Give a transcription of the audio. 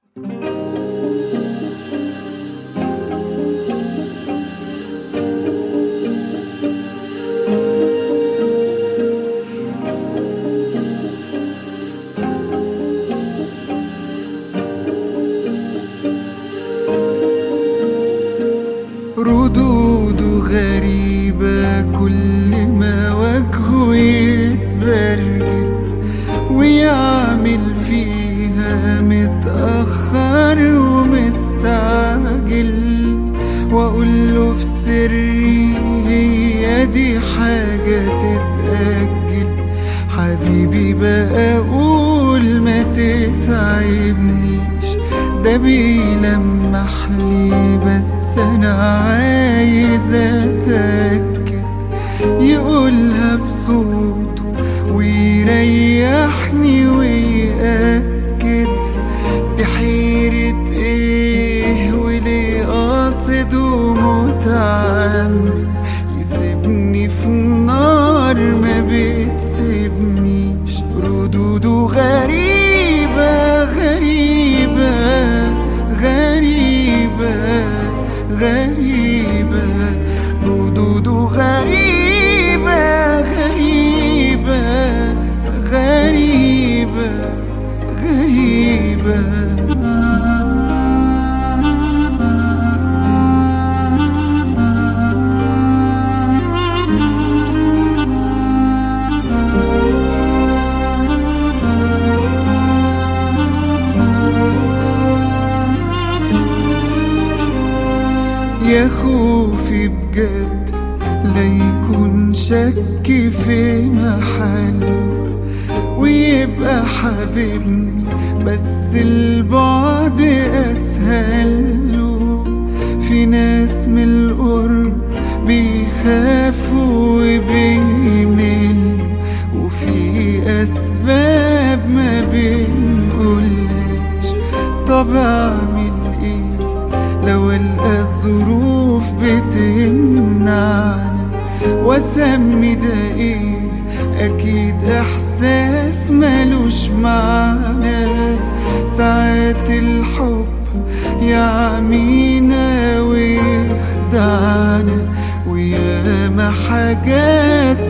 ردوده غريبة كل ما وجهه يتبرجل ويعمل فيها متأخر ومستعجل وأقول له في سري هي دي حاجة تتأجل حبيبي بقى أقول ما تتعبنيش ده بيلمح لي بس أنا عايز أتأكد يقولها بصوته ويريحني ويأكد دي حيرة ايه وليه قاصد ومتعمد يسيبني في النار ما بتسيبنيش ردوده غريبة غريبة غريبة غريبة ردوده غريبة غريبة غريبة غريبة يا خوفي بجد لا يكون شك في محله ويبقى حبيبني بس البعد اسهل له في ناس من القرب بيخافوا وبيملوا وفي اسباب ما بنقولهاش طب اعمل ايه لو القى الظروف بتمنعنا واسمي ده ايه اكيد احساس ملوش معنى ساعات الحب يعمينا ويخدعنا وياما حاجات